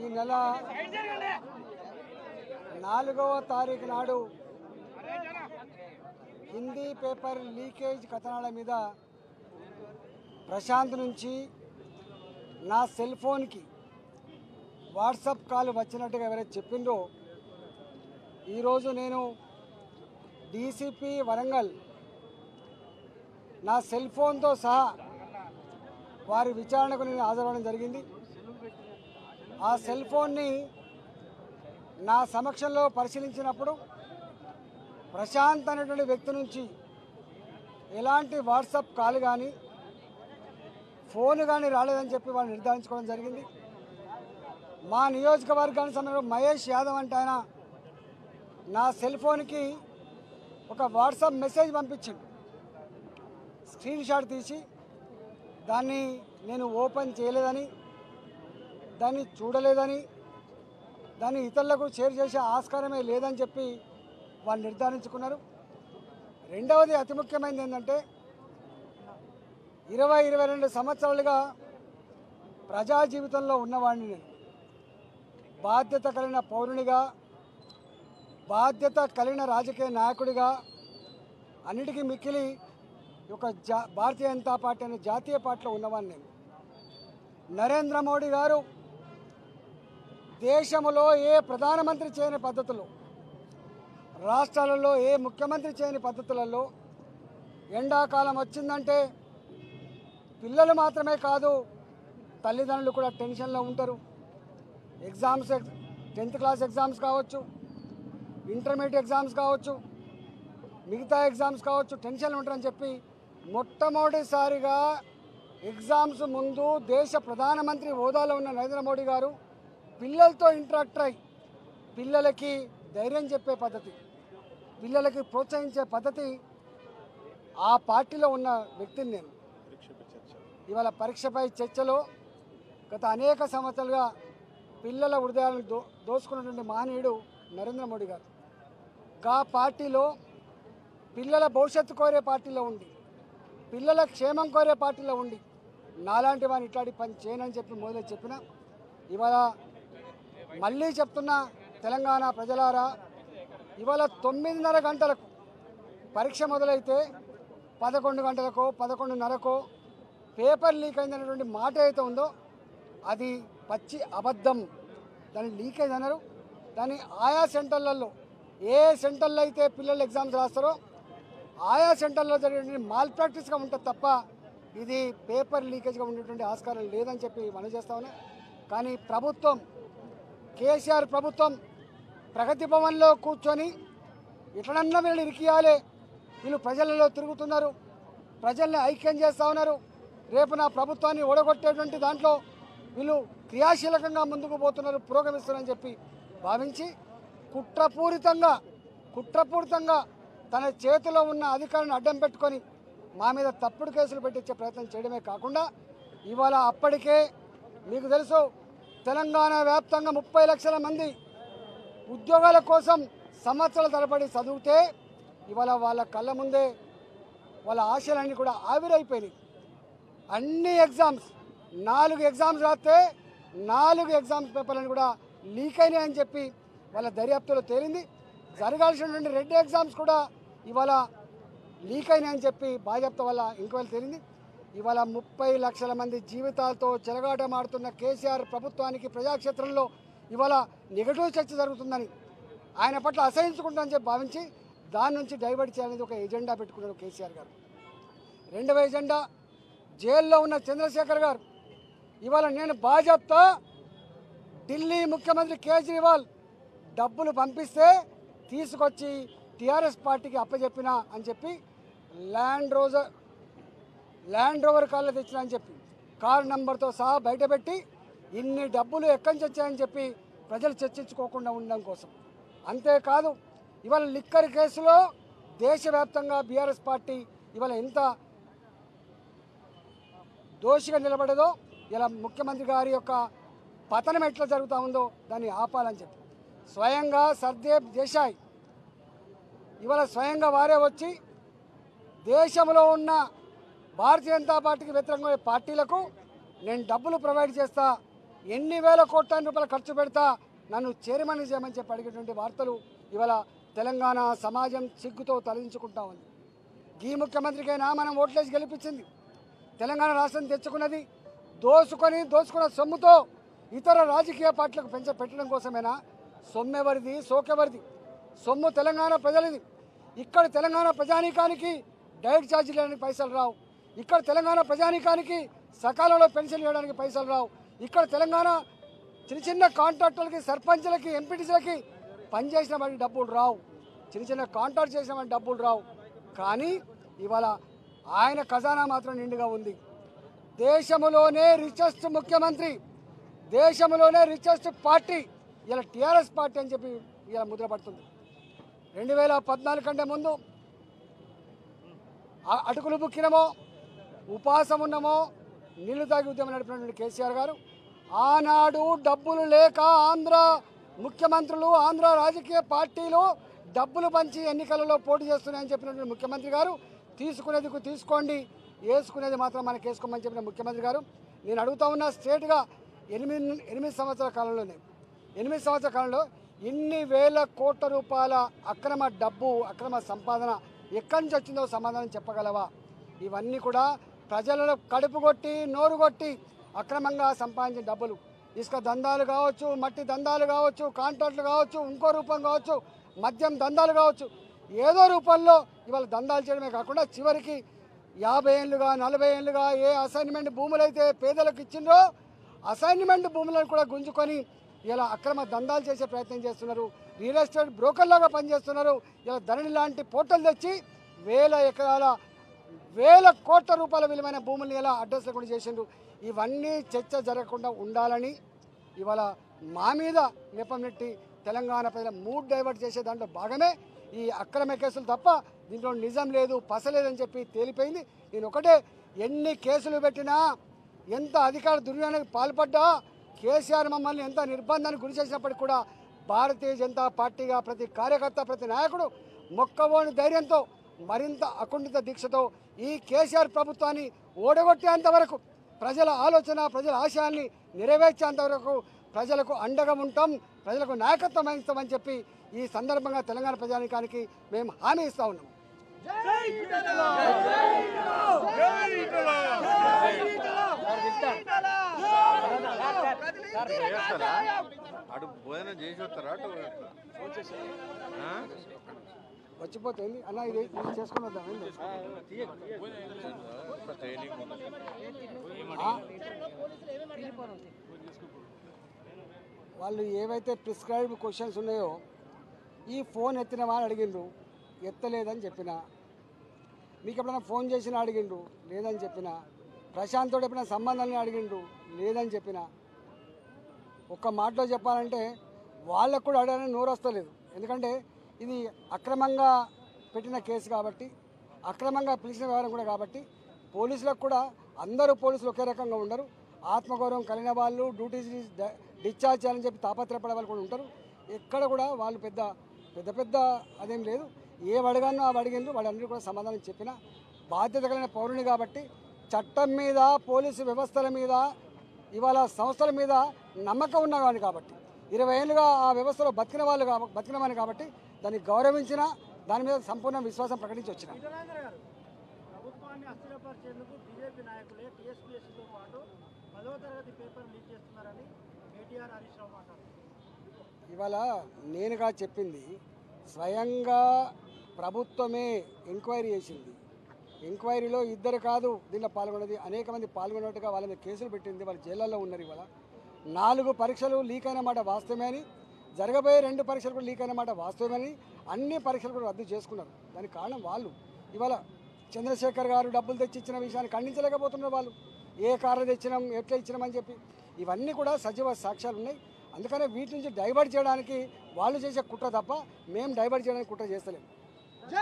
ఈ నెల నాలుగవ తారీఖు నాడు హిందీ పేపర్ లీకేజ్ కథనాల మీద ప్రశాంత్ నుంచి నా సెల్ ఫోన్కి వాట్సాప్ కాల్ వచ్చినట్టుగా ఎవరైతే చెప్పిండ్రో ఈరోజు నేను డీసీపీ వరంగల్ నా సెల్ ఫోన్తో సహా వారి విచారణకు నేను హాజరవడం జరిగింది ఆ సెల్ ఫోన్ని నా సమక్షంలో పరిశీలించినప్పుడు ప్రశాంత్ అనేటువంటి వ్యక్తి నుంచి ఎలాంటి వాట్సాప్ కాల్ కానీ ఫోన్ కానీ రాలేదని చెప్పి వాళ్ళు నిర్ధారించుకోవడం జరిగింది మా నియోజకవర్గానికి సంబంధించిన మహేష్ యాదవ్ అంటే ఆయన నా సెల్ ఫోన్కి ఒక వాట్సాప్ మెసేజ్ పంపించింది స్క్రీన్ షాట్ తీసి దాన్ని నేను ఓపెన్ చేయలేదని దాన్ని చూడలేదని దాన్ని ఇతరులకు షేర్ చేసే ఆస్కారమే లేదని చెప్పి వాళ్ళు నిర్ధారించుకున్నారు రెండవది అతి ముఖ్యమైనది ఏంటంటే ఇరవై ఇరవై రెండు సంవత్సరాలుగా ప్రజా జీవితంలో ఉన్నవాడిని నేను బాధ్యత కలిగిన పౌరునిగా బాధ్యత కలిగిన రాజకీయ నాయకుడిగా అన్నిటికీ మిక్కిలి ఒక జా భారతీయ జనతా పార్టీ అనే జాతీయ పార్టీలో ఉన్నవాడిని నేను నరేంద్ర మోడీ గారు దేశంలో ఏ ప్రధానమంత్రి చేయని పద్ధతులు రాష్ట్రాలలో ఏ ముఖ్యమంత్రి చేయని పద్ధతులలో ఎండాకాలం వచ్చిందంటే పిల్లలు మాత్రమే కాదు తల్లిదండ్రులు కూడా టెన్షన్లో ఉంటారు ఎగ్జామ్స్ టెన్త్ క్లాస్ ఎగ్జామ్స్ కావచ్చు ఇంటర్మీడియట్ ఎగ్జామ్స్ కావచ్చు మిగతా ఎగ్జామ్స్ కావచ్చు టెన్షన్లు ఉంటారని చెప్పి మొట్టమొదటిసారిగా ఎగ్జామ్స్ ముందు దేశ ప్రధానమంత్రి హోదాలో ఉన్న నరేంద్ర మోడీ గారు పిల్లలతో ఇంటరాక్ట్ అయ్యి పిల్లలకి ధైర్యం చెప్పే పద్ధతి పిల్లలకి ప్రోత్సహించే పద్ధతి ఆ పార్టీలో ఉన్న వ్యక్తిని నేను ఇవాళ పరీక్షపై చర్చలో గత అనేక సంవత్సరాలుగా పిల్లల హృదయాలను దో దోసుకున్నటువంటి మహనీయుడు నరేంద్ర మోడీ గారు గా పార్టీలో పిల్లల భవిష్యత్తు కోరే పార్టీలో ఉండి పిల్లల క్షేమం కోరే పార్టీలో ఉండి నాలాంటి వాడిని ఇట్లాంటి పని చేయనని చెప్పి మొదలు చెప్పిన ఇవాళ మళ్ళీ చెప్తున్నా తెలంగాణ ప్రజలారా ఇవాళ తొమ్మిదిన్నర గంటలకు పరీక్ష మొదలైతే పదకొండు గంటలకో పదకొండున్నరకో పేపర్ లీక్ అయిందనేటువంటి మాట అయితే ఉందో అది పచ్చి అబద్ధం దాన్ని లీకేజ్ అన్నారు దాన్ని ఆయా సెంటర్లలో ఏ సెంటర్లో అయితే పిల్లలు ఎగ్జామ్స్ రాస్తారో ఆయా సెంటర్లో జరిగే మాల్ ప్రాక్టీస్గా ఉంటుంది తప్ప ఇది పేపర్ లీకేజ్గా ఉండేటువంటి ఆస్కారం లేదని చెప్పి మనం చేస్తా ఉన్నా కానీ ప్రభుత్వం కేసీఆర్ ప్రభుత్వం ప్రగతి భవన్లో కూర్చొని ఎట్లనన్నా వీళ్ళని ఇరికియాలి వీళ్ళు ప్రజలలో తిరుగుతున్నారు ప్రజల్ని ఐక్యం చేస్తూ ఉన్నారు రేపు నా ప్రభుత్వాన్ని ఓడగొట్టేటువంటి దాంట్లో వీళ్ళు క్రియాశీలకంగా ముందుకు పోతున్నారు పురోగమిస్తున్నారని చెప్పి భావించి కుట్రపూరితంగా కుట్రపూరితంగా తన చేతిలో ఉన్న అధికారాన్ని అడ్డం పెట్టుకొని మా మీద తప్పుడు కేసులు పెట్టించే ప్రయత్నం చేయడమే కాకుండా ఇవాళ అప్పటికే మీకు తెలుసు తెలంగాణ వ్యాప్తంగా ముప్పై లక్షల మంది ఉద్యోగాల కోసం సంవత్సరాల తరబడి చదివితే ఇవాళ వాళ్ళ కళ్ళ ముందే వాళ్ళ ఆశలన్నీ కూడా ఆవిరైపోయినాయి అన్ని ఎగ్జామ్స్ నాలుగు ఎగ్జామ్స్ రాస్తే నాలుగు ఎగ్జామ్స్ పేపర్లను కూడా లీక్ అయినాయని చెప్పి వాళ్ళ దర్యాప్తులో తేలింది జరగాల్సినటువంటి రెండు ఎగ్జామ్స్ కూడా ఇవాళ లీక్ అయినాయని చెప్పి బాధ్యత వల్ల ఎంక్వైరీ తేలింది ఇవాళ ముప్పై లక్షల మంది జీవితాలతో చెలగాటమాడుతున్న కేసీఆర్ ప్రభుత్వానికి ప్రజాక్షేత్రంలో ఇవాళ నెగటివ్ చర్చ జరుగుతుందని ఆయన పట్ల అసహించుకుంటామని చెప్పి భావించి దాని నుంచి డైవర్ట్ చేయాలనేది ఒక ఎజెండా పెట్టుకున్నాడు కేసీఆర్ గారు రెండవ ఎజెండా జైల్లో ఉన్న చంద్రశేఖర్ గారు ఇవాళ నేను బాజప్తా ఢిల్లీ ముఖ్యమంత్రి కేజ్రీవాల్ డబ్బులు పంపిస్తే తీసుకొచ్చి టీఆర్ఎస్ పార్టీకి అప్పచెప్పిన అని చెప్పి ల్యాండ్ రోజర్ ల్యాండ్ రోవర్ కార్లో తెచ్చిన అని చెప్పి కార్ నంబర్తో సహా బయటపెట్టి ఇన్ని డబ్బులు ఎక్కడి నుంచి వచ్చాయని చెప్పి ప్రజలు చర్చించుకోకుండా ఉండడం కోసం అంతేకాదు ఇవాళ లిక్కర్ కేసులో దేశవ్యాప్తంగా బీఆర్ఎస్ పార్టీ ఇవాళ ఎంత దోషిగా నిలబడదో ఇలా ముఖ్యమంత్రి గారి యొక్క పతనం ఎట్లా జరుగుతూ ఉందో దాన్ని ఆపాలని చెప్పి స్వయంగా సర్దేవ్ దేశాయ్ ఇవాళ స్వయంగా వారే వచ్చి దేశంలో ఉన్న భారతీయ జనతా పార్టీకి వ్యతిరేకంగా పార్టీలకు నేను డబ్బులు ప్రొవైడ్ చేస్తా ఎన్ని వేల కోట్ల రూపాయలు ఖర్చు పెడతా నన్ను చైర్మన్ చేయమని చెప్పి అడిగేటువంటి వార్తలు ఇవాళ తెలంగాణ సమాజం సిగ్గుతో తలదించుకుంటా ఉంది ఈ ముఖ్యమంత్రికైనా మనం ఓట్లేసి గెలిపించింది తెలంగాణ రాష్ట్రం తెచ్చుకున్నది దోసుకొని దోసుకున్న సొమ్ముతో ఇతర రాజకీయ పార్టీలకు పెంచ పెట్టడం కోసమేనా సొమ్మెవరిది సోకెవరిది సొమ్ము తెలంగాణ ప్రజలది ఇక్కడ తెలంగాణ ప్రజానీకానికి డైట్ ఛార్జీలని పైసలు రావు ఇక్కడ తెలంగాణ ప్రజానీకానికి సకాలంలో పెన్షన్ ఇవ్వడానికి పైసలు రావు ఇక్కడ తెలంగాణ చిన్న చిన్న కాంట్రాక్టర్లకి సర్పంచ్లకి ఎంపీటీసీలకి పనిచేసిన వాటికి డబ్బులు రావు చిన్న చిన్న కాంట్రాక్ట్ చేసిన వాటికి డబ్బులు రావు కానీ ఇవాళ ఆయన ఖజానా మాత్రం నిండుగా ఉంది దేశంలోనే రిచెస్ట్ ముఖ్యమంత్రి దేశంలోనే రిచెస్ట్ పార్టీ ఇలా టీఆర్ఎస్ పార్టీ అని చెప్పి ఇలా ముద్రపడుతుంది రెండు వేల పద్నాలుగు కంటే ముందు ఆ- అటుకులు బుక్కినమో ఉపాసం ఉన్నామో నీళ్లు తాగి ఉద్యమం నడిపినటువంటి కేసీఆర్ గారు ఆనాడు డబ్బులు లేక ఆంధ్ర ముఖ్యమంత్రులు ఆంధ్ర రాజకీయ పార్టీలు డబ్బులు పంచి ఎన్నికలలో పోటీ చేస్తున్నాయని చెప్పినటువంటి ముఖ్యమంత్రి గారు తీసుకునేది తీసుకోండి వేసుకునేది మాత్రం మనకి వేసుకోమని చెప్పిన ముఖ్యమంత్రి గారు నేను అడుగుతా ఉన్నా స్ట్రేట్గా ఎనిమిది ఎనిమిది సంవత్సరాల కాలంలోనే ఎనిమిది సంవత్సరాల కాలంలో ఇన్ని వేల కోట్ల రూపాయల అక్రమ డబ్బు అక్రమ సంపాదన ఎక్కడి నుంచి వచ్చిందో సమాధానం చెప్పగలవా ఇవన్నీ కూడా ప్రజలను కడుపు కొట్టి నోరు కొట్టి అక్రమంగా సంపాదించిన డబ్బులు ఇసుక దందాలు కావచ్చు మట్టి దందాలు కావచ్చు కాంట్రాక్టులు కావచ్చు ఇంకో రూపం కావచ్చు మద్యం దందాలు కావచ్చు ఏదో రూపంలో ఇవాళ దందాలు చేయడమే కాకుండా చివరికి యాభై ఏళ్ళుగా నలభై ఏళ్ళుగా ఏ అసైన్మెంట్ భూములు అయితే పేదలకు ఇచ్చిండ్రో అసైన్మెంట్ భూములను కూడా గుంజుకొని ఇలా అక్రమ దందాలు చేసే ప్రయత్నం చేస్తున్నారు రియల్ ఎస్టేట్ బ్రోకర్లాగా పనిచేస్తున్నారు ఇలా ధరణి లాంటి పోర్టల్ తెచ్చి వేల ఎకరాల వేల కోట్ల రూపాయల విలువైన భూముల్ని ఎలా అడ్రస్ లేకుండా చేసిండ్రు ఇవన్నీ చర్చ జరగకుండా ఉండాలని ఇవాళ మా మీద నెపం నెట్టి తెలంగాణ ప్రజల మూడ్ డైవర్ట్ చేసే దాంట్లో భాగమే ఈ అక్రమ కేసులు తప్ప దీంట్లో నిజం లేదు పసలేదని చెప్పి తేలిపోయింది నేను ఒకటే ఎన్ని కేసులు పెట్టినా ఎంత అధికార దుర్వినియోగానికి పాల్పడ్డా కేసీఆర్ మమ్మల్ని ఎంత నిర్బంధానికి గురి చేసినప్పటికీ కూడా భారతీయ జనతా పార్టీగా ప్రతి కార్యకర్త ప్రతి నాయకుడు మొక్కవోని ధైర్యంతో మరింత అకుంఠిత దీక్షతో ఈ కేసీఆర్ ప్రభుత్వాన్ని ఓడగొట్టేంత వరకు ప్రజల ఆలోచన ప్రజల ఆశయాల్ని నెరవేర్చేంత వరకు ప్రజలకు అండగా ఉంటాం ప్రజలకు నాయకత్వం వహిస్తామని చెప్పి ఈ సందర్భంగా తెలంగాణ ప్రజానికానికి మేము హామీ ఇస్తా ఉన్నాం అటు భోజనం చేసి వస్తారా అటు ఆ? వచ్చిపోతుంది అన్న ఇది ఇది చేసుకుని వద్దాం ఏంది? ట్రైనింగ్ ఉంది. ఆ? వాళ్ళు ఏవైతే ప్రిస్క్రైబ్డ్ క్వశ్చన్స్ ఉన్నాయో ఈ ఫోన్ ఎత్తినవా అని అడిగిండ్రు ఎత్తలేదని చెప్పిన మీకు ఎప్పుడైనా ఫోన్ చేసినా అడిగిండ్రు లేదని చెప్పిన ప్రశాంత్ తోటి ఎప్పుడైనా సంబంధాన్ని అడిగిండ్రు లేదని చెప్పిన ఒక్క మాటలో చెప్పాలంటే వాళ్ళకు కూడా అడగడానికి నోరు వస్తలేదు ఎందుకంటే ఇది అక్రమంగా పెట్టిన కేసు కాబట్టి అక్రమంగా పిలిచిన వ్యవహారం కూడా కాబట్టి పోలీసులకు కూడా అందరూ పోలీసులు ఒకే రకంగా ఉండరు ఆత్మగౌరవం కలిగిన వాళ్ళు డ్యూటీ డిశ్చార్జ్ చేయాలని చెప్పి తాపత్రపడే వాళ్ళు కూడా ఉంటారు ఎక్కడ కూడా వాళ్ళు పెద్ద పెద్ద పెద్ద అదేం లేదు ఏ అడగానో అవి అడిగిండ్రు వాళ్ళందరూ కూడా సమాధానం చెప్పిన బాధ్యత కలిగిన పౌరుని కాబట్టి చట్టం మీద పోలీసు వ్యవస్థల మీద ఇవాళ సంస్థల మీద నమ్మకం ఉన్నవాడిని కాబట్టి ఇరవై ఏళ్ళుగా ఆ వ్యవస్థలో బతికిన వాళ్ళు కాబ- బతికినవాడిని కాబట్టి దాన్ని గౌరవించిన దాని మీద సంపూర్ణ విశ్వాసం ప్రకటించి వచ్చిన విజయనగర గారు ప్రభుత్వాన్ని అస్థిరపరిచేందుకు బీజేపీ నాయకులే టీఎస్పీఎస్సీతో పాటు పదవ తరగతి పేపర్ లీక్ చేస్తున్నారని కేటీఆర్ హరీష్ రావు మాట్లాడుతున్నారు ఇవాళ నేనుగా చెప్పింది స్వయంగా ప్రభుత్వమే ఎంక్వైరీ చేసింది ఎంక్వైరీలో ఇద్దరు కాదు దీంట్లో పాల్గొన్నది అనేక మంది పాల్గొన్నట్టుగా వాళ్ళ మీద కేసులు పెట్టింది వాళ్ళు జైళ్ళల్లో ఉన్నారు ఇవాళ నాలుగు పరీక్షలు లీక్ అయిన మాట వాస్తవమే అని జరగబోయే రెండు పరీక్షలు కూడా లీక్ అయిన మాట వాస్తవమని అన్ని పరీక్షలు కూడా రద్దు చేసుకున్నారు దానికి కారణం వాళ్ళు ఇవాళ చంద్రశేఖర్ గారు డబ్బులు తెచ్చి ఇచ్చిన విషయాన్ని ఖండించలేకపోతున్నారు వాళ్ళు ఏ కార్లు తెచ్చినాం ఎట్లా ఇచ్చినామని చెప్పి ఇవన్నీ కూడా సజీవ సాక్ష్యాలు ఉన్నాయి అందుకనే వీటి నుంచి డైవర్ట్ చేయడానికి వాళ్ళు చేసే కుట్ర తప్ప మేము డైవర్ట్ చేయడానికి కుట్ర చేస్తలేము